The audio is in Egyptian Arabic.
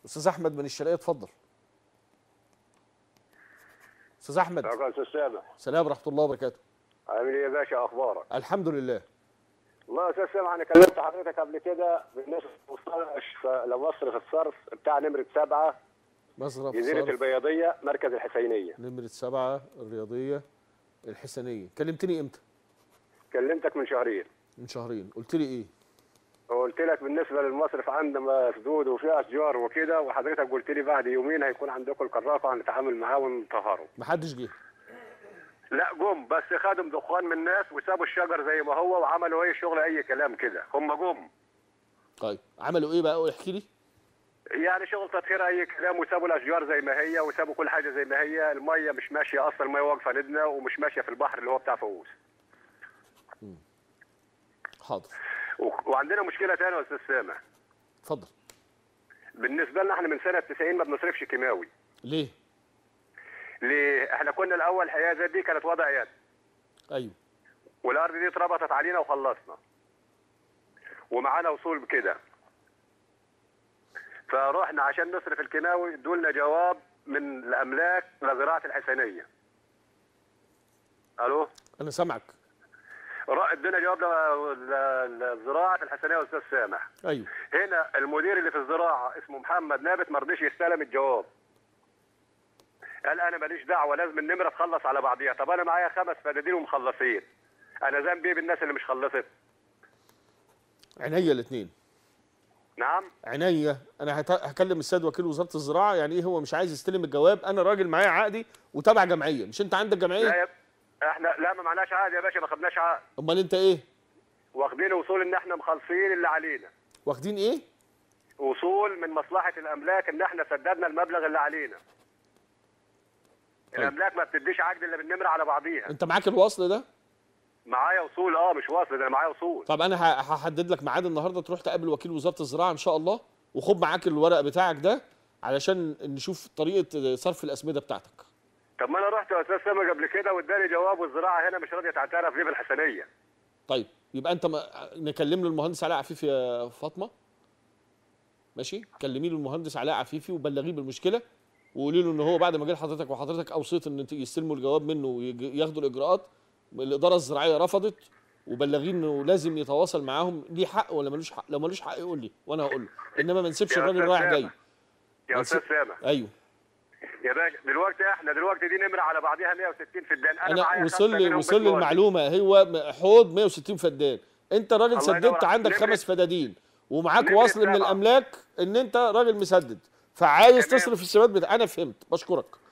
استاذ احمد من الشرقيه اتفضل استاذ احمد يا استاذ سامح سلام ورحمه الله وبركاته عامل ايه يا باشا اخبارك؟ الحمد لله والله يا استاذ سامح انا كلمت حضرتك قبل كده بالنسبه لمستشفى لمصرف الصرف بتاع نمره سبعه مصرف جزيره صرف البياضيه مركز الحسينيه نمره سبعة الرياضيه الحسنيه كلمتني امتى كلمتك من شهرين من شهرين قلت لي ايه وقلت لك بالنسبه للمصرف عندنا مسدود وفيه اشجار وكده وحضرتك قلت لي بعد يومين هيكون عندكم الكراكه هنتعامل معاه ونطهره محدش جه لا جم بس خدوا دخان من الناس وسابوا الشجر زي ما هو وعملوا اي شغل اي كلام كده هم جم طيب عملوا ايه بقى احكي لي يعني شغل تطهير اي كلام وسابوا الاشجار زي ما هي وسابوا كل حاجه زي ما هي الميه مش ماشيه اصلا الميه واقفه ندنا ومش ماشيه في البحر اللي هو بتاع فوز حاضر و- وعندنا مشكله ثانيه يا استاذ سامح اتفضل بالنسبه لنا احنا من سنه 90 ما بنصرفش كيماوي ليه ليه احنا كنا الاول حياه زي دي كانت وضع يد ايوه والارض دي اتربطت علينا وخلصنا ومعانا وصول بكده فروحنا عشان نصرف الكيماوي ادولنا جواب من الاملاك لزراعه الحسنيه الو انا سامعك را- ادينا جواب ل- ل- للزراعه الحسنيه استاذ سامح ايوه هنا المدير اللي في الزراعه اسمه محمد نابت ما رضيش يستلم الجواب قال انا ماليش دعوه لازم النمره تخلص على بعضيها طب انا معايا خمس فدادين ومخلصين انا ذنبي إيه بالناس اللي مش خلصت عينيا الاثنين نعم عينيا انا هت- هكلم السيد وكيل وزاره الزراعه يعني ايه هو مش عايز يستلم الجواب انا راجل معايا عقدي وتابع جمعيه مش انت عندك لا جمعيه يا احنا لا ما معناش عقد يا باشا ما خدناش عقد امال انت ايه واخدين وصول ان احنا مخلصين اللي علينا واخدين ايه وصول من مصلحه الاملاك ان احنا سددنا المبلغ اللي علينا طيب. الاملاك ما بتديش عقد الا بالنمره على بعضيها انت معاك الوصل ده معايا وصول اه مش واصل ده انا معايا وصول طب انا ه- هحدد لك ميعاد النهارده تروح تقابل وكيل وزاره الزراعه ان شاء الله وخد معاك الورق بتاعك ده علشان نشوف طريقه صرف الاسمده بتاعتك طب ما انا رحت يا استاذ سامي قبل كده واداني جواب والزراعه هنا مش راضيه تعترف ليه بالحسنيه طيب يبقى انت ما نكلم له المهندس علاء عفيفي يا فاطمه ماشي كلمي له المهندس علاء عفيفي وبلغيه بالمشكله وقولي له ان هو بعد ما جه لحضرتك وحضرتك اوصيت ان انت يستلموا الجواب منه وياخدوا الاجراءات الاداره الزراعيه رفضت وبلغيه انه لازم يتواصل معاهم ليه حق ولا ملوش حق لو ملوش حق يقول لي وانا هقول له انما ما نسيبش يا الراجل أستاذ رايح جاي سامح. يا استاذ سامح ايوه يا باشا دلوقتي احنا دلوقتي دي نمره على بعضيها 160 في الدان انا, انا معايا وصل خمسة لي منهم وصل لي بتوع- المعلومه هو حوض 160 فدان انت راجل الله ينور سددت عليك. عندك نمرة- خمس فدادين ومعاك نمرة وصل من سبعة. الاملاك ان انت راجل مسدد فعايز تمام. تصرف السماد بتاع انا فهمت بشكرك